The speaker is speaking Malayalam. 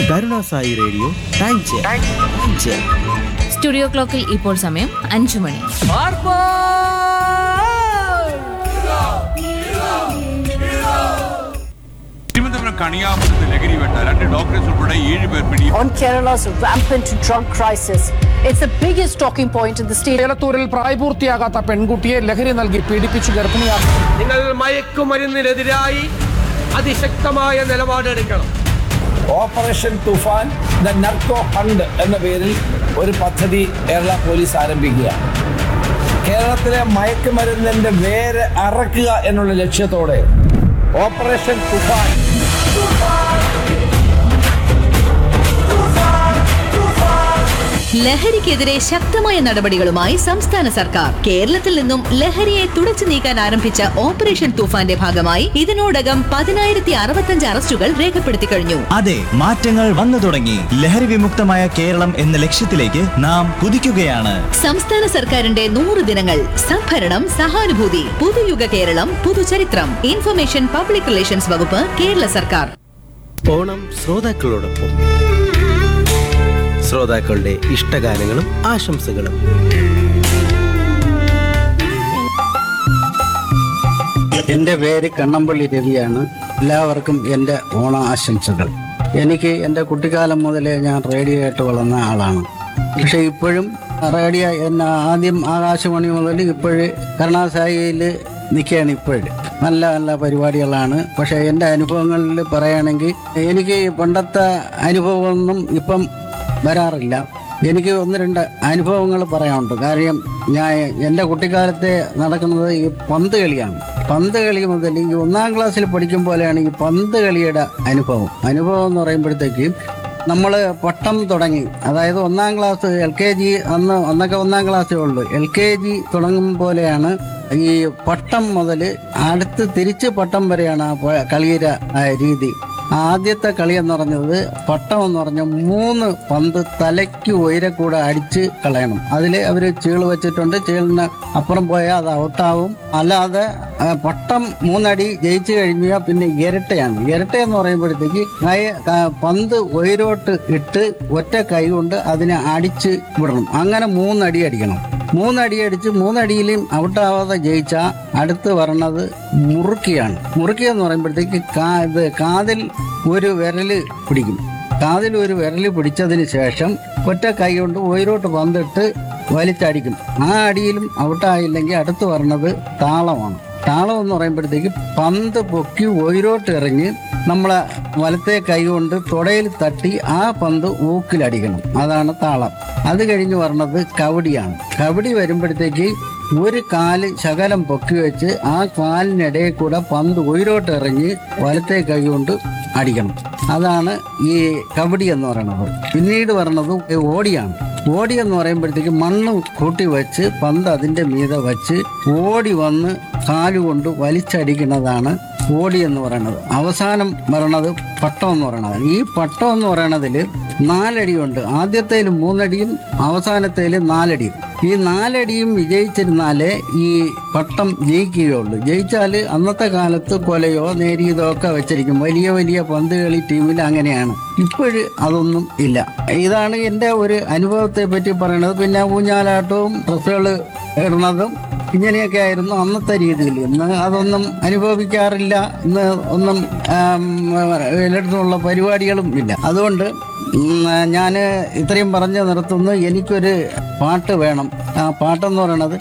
കരുണാസായി radio time check time check studio ക്ലോക്കിൽ ഇപ്പോൾ സമയം അഞ്ചു മണി തിരുവനന്തപുരം കണിയാപുരത്ത് ലഹരി വേട്ട രണ്ട് ഡോക്ടേഴ്സ് ഉൾപ്പെടെ ഏഴ് പേർ പിടി on Kerala's rampant drug crisis. It's the biggest talking point in the state. ഏലത്തൂരിൽ പ്രായപൂർത്തിയാകാത്ത പെൺകുട്ടിയെ ലഹരി നൽകി പീഡിപ്പിച്ചു ഗർഭിണിയാക്കി നിങ്ങൾ മയക്കുമരുന്നിനെതിരായി അതിശക്തമായ നിലപാടെടുക്കണം operation Toofan the narco fund എന്ന പേരിൽ ഒരു പദ്ധതി കേരള പോലീസ് ആരംഭിക്കുക കേരളത്തിലെ മയക്കുമരുന്നിന്റെ വേര് അറക്കുക എന്നുള്ള ലക്ഷ്യത്തോടെ ഓപ്പറേഷൻ തുഫാൻ ലഹരിക്കെതിരെ ശക്തമായ നടപടികളുമായി സംസ്ഥാന സർക്കാർ കേരളത്തിൽ നിന്നും ലഹരിയെ തുടച്ചു നീക്കാൻ ആരംഭിച്ച ഓപ്പറേഷൻ തൂഫാന്റെ ഭാഗമായി ഇതിനോടകം പതിനായിരത്തി അറുപത്തഞ്ച് അറസ്റ്റുകൾ രേഖപ്പെടുത്തി കഴിഞ്ഞു അതെ മാറ്റങ്ങൾ വന്നു തുടങ്ങി ലഹരി വിമുക്തമായ കേരളം എന്ന ലക്ഷ്യത്തിലേക്ക് നാം കുതിക്കുകയാണ് സംസ്ഥാന സർക്കാരിന്റെ നൂറ് ദിനങ്ങൾ സംഭരണം സഹാനുഭൂതി പുതുയുഗ കേരളം പുതുചരിത്രം ഇൻഫർമേഷൻ പബ്ലിക് റിലേഷൻസ് വകുപ്പ് കേരള സർക്കാർ ഓണം ശ്രോതാക്കളോടൊപ്പം ശ്രോതാക്കളുടെ ഇഷ്ടഗാനങ്ങളും ആശംസകളും എൻ്റെ പേര് കണ്ണമ്പള്ളി രവിയാണ് എല്ലാവർക്കും എൻ്റെ ഓണ ആശംസകൾ എനിക്ക് എൻ്റെ കുട്ടിക്കാലം മുതലേ ഞാൻ റേഡിയോ ആയിട്ട് വളർന്ന ആളാണ് പക്ഷെ ഇപ്പോഴും റേഡിയോ എന്നെ ആദ്യം ആകാശവാണി മുതൽ ഇപ്പോഴ് കരുണാസായിയിൽ നിൽക്കുകയാണ് ഇപ്പോഴും നല്ല നല്ല പരിപാടികളാണ് പക്ഷെ എൻ്റെ അനുഭവങ്ങളിൽ പറയുകയാണെങ്കിൽ എനിക്ക് പണ്ടത്തെ അനുഭവമൊന്നും ഇപ്പം വരാറില്ല എനിക്ക് ഒന്ന് രണ്ട് അനുഭവങ്ങൾ പറയാനുണ്ട് കാര്യം ഞാൻ എൻ്റെ കുട്ടിക്കാലത്തെ നടക്കുന്നത് ഈ പന്ത് കളിയാണ് പന്ത് കളി മുതൽ ഈ ഒന്നാം ക്ലാസ്സിൽ പഠിക്കും പോലെയാണ് ഈ പന്ത് കളിയുടെ അനുഭവം അനുഭവം എന്ന് പറയുമ്പോഴത്തേക്കും നമ്മൾ പട്ടം തുടങ്ങി അതായത് ഒന്നാം ക്ലാസ് എൽ കെ ജി അന്ന് അന്നൊക്കെ ഒന്നാം ക്ലാസ്സേ ഉള്ളൂ എൽ കെ ജി തുടങ്ങും പോലെയാണ് ഈ പട്ടം മുതൽ അടുത്ത് തിരിച്ച് പട്ടം വരെയാണ് ആ പ- കളിയുടെ ആ, രീതി ആദ്യത്തെ കളി എന്ന് പറഞ്ഞത് പട്ടം എന്ന് പറഞ്ഞ മൂന്ന് പന്ത് തലയ്ക്ക് ഉയരെ കൂടെ അടിച്ച് കളയണം അതിൽ അവർ ചീള് വെച്ചിട്ടുണ്ട് ചീളിന് അപ്പുറം പോയാൽ അത് ഔട്ടാവും അല്ലാതെ ആ, പട്ടം മൂന്നടി ജയിച്ചു കഴിഞ്ഞാൽ പിന്നെ ഇരട്ടയാണ് ഇരട്ട എന്ന് പറയുമ്പോഴത്തേക്ക് കൈ ക- പന്ത് ഉയരോട്ട് ഇട്ട് ഒറ്റ കൈ കൊണ്ട് അതിനെ അടിച്ച് വിടണം അങ്ങനെ മൂന്നടി അടിക്കണം മൂന്നടി അടിച്ച് മൂന്നടിയിലും ഔട്ടാവാതെ ജയിച്ചാൽ അടുത്ത് വരണത് മുറുക്കിയാണ് മുറുക്കി എന്ന് പറയുമ്പോഴത്തേക്ക് കാ ഇത് കാതിൽ ഒരു വിരല് പിടിക്കും കാതിൽ ഒരു വിരല് പിടിച്ചതിന് ശേഷം ഒറ്റ കൈ കൊണ്ട് ഉയരോട്ട് പന്തിട്ട് വലിച്ചടിക്കും ആ അടിയിലും ഔട്ടായില്ലെങ്കിൽ അടുത്ത് വരണത് താളമാണ് താളം എന്ന് പറയുമ്പോഴത്തേക്ക് പന്ത് പൊക്കി ഉയരോട്ട് എറിഞ്ഞ് നമ്മളെ വലത്തെ കൈ കൊണ്ട് തുടയിൽ തട്ടി ആ പന്ത് ഊക്കിലടിക്കണം അതാണ് താളം അത് കഴിഞ്ഞ് വരണത് കവടിയാണ് കവടി വരുമ്പോഴത്തേക്ക് ഒരു കാല് ശകലം പൊക്കി വെച്ച് ആ കാലിനിടയിൽ കൂടെ പന്ത് ഉയരോട്ട് എറിഞ്ഞ് വലത്തെ കൈ കൊണ്ട് അടിക്കണം അതാണ് ഈ കബഡി എന്ന് പറയുന്നത് പിന്നീട് വരണത് ഓടിയാണ് ഓടി എന്ന് പറയുമ്പോഴത്തേക്ക് മണ്ണ് കൂട്ടി വെച്ച് പന്ത് അതിൻ്റെ മീതെ വെച്ച് ഓടി വന്ന് കാലുകൊണ്ട് വലിച്ചടിക്കുന്നതാണ് ഓടി എന്ന് പറയുന്നത് അവസാനം വരണത് പട്ടം എന്ന് പറയുന്നത് ഈ പട്ടം എന്ന് പറയണതിൽ നാലടിയുണ്ട് ആദ്യത്തേൽ മൂന്നടിയും അവസാനത്തേൽ നാലടിയും ഈ നാലടിയും വിജയിച്ചിരുന്നാലേ ഈ പട്ടം ജയിക്കുകയുള്ളൂ ജയിച്ചാൽ അന്നത്തെ കാലത്ത് കൊലയോ നേരിയതോ ഒക്കെ വെച്ചിരിക്കും വലിയ വലിയ പന്ത് കളി ടീമിൽ അങ്ങനെയാണ് ഇപ്പോഴ് അതൊന്നും ഇല്ല ഇതാണ് എൻ്റെ ഒരു അനുഭവത്തെ പറ്റി പറയുന്നത് പിന്നെ ഊഞ്ഞാലാട്ടവും ഡ്രസ്സുകൾ ഇടുന്നതും ഇങ്ങനെയൊക്കെ ആയിരുന്നു അന്നത്തെ രീതിയിൽ ഇന്ന് അതൊന്നും അനുഭവിക്കാറില്ല ഇന്ന് ഒന്നും ആം, എല്ലായിടത്തുമുള്ള പരിപാടികളും ഇല്ല അതുകൊണ്ട് ഞാൻ ഇത്രയും പറഞ്ഞു നിർത്തുന്നു എനിക്കൊരു പാട്ട് വേണം ആ പാട്ടെന്ന് പറയണത്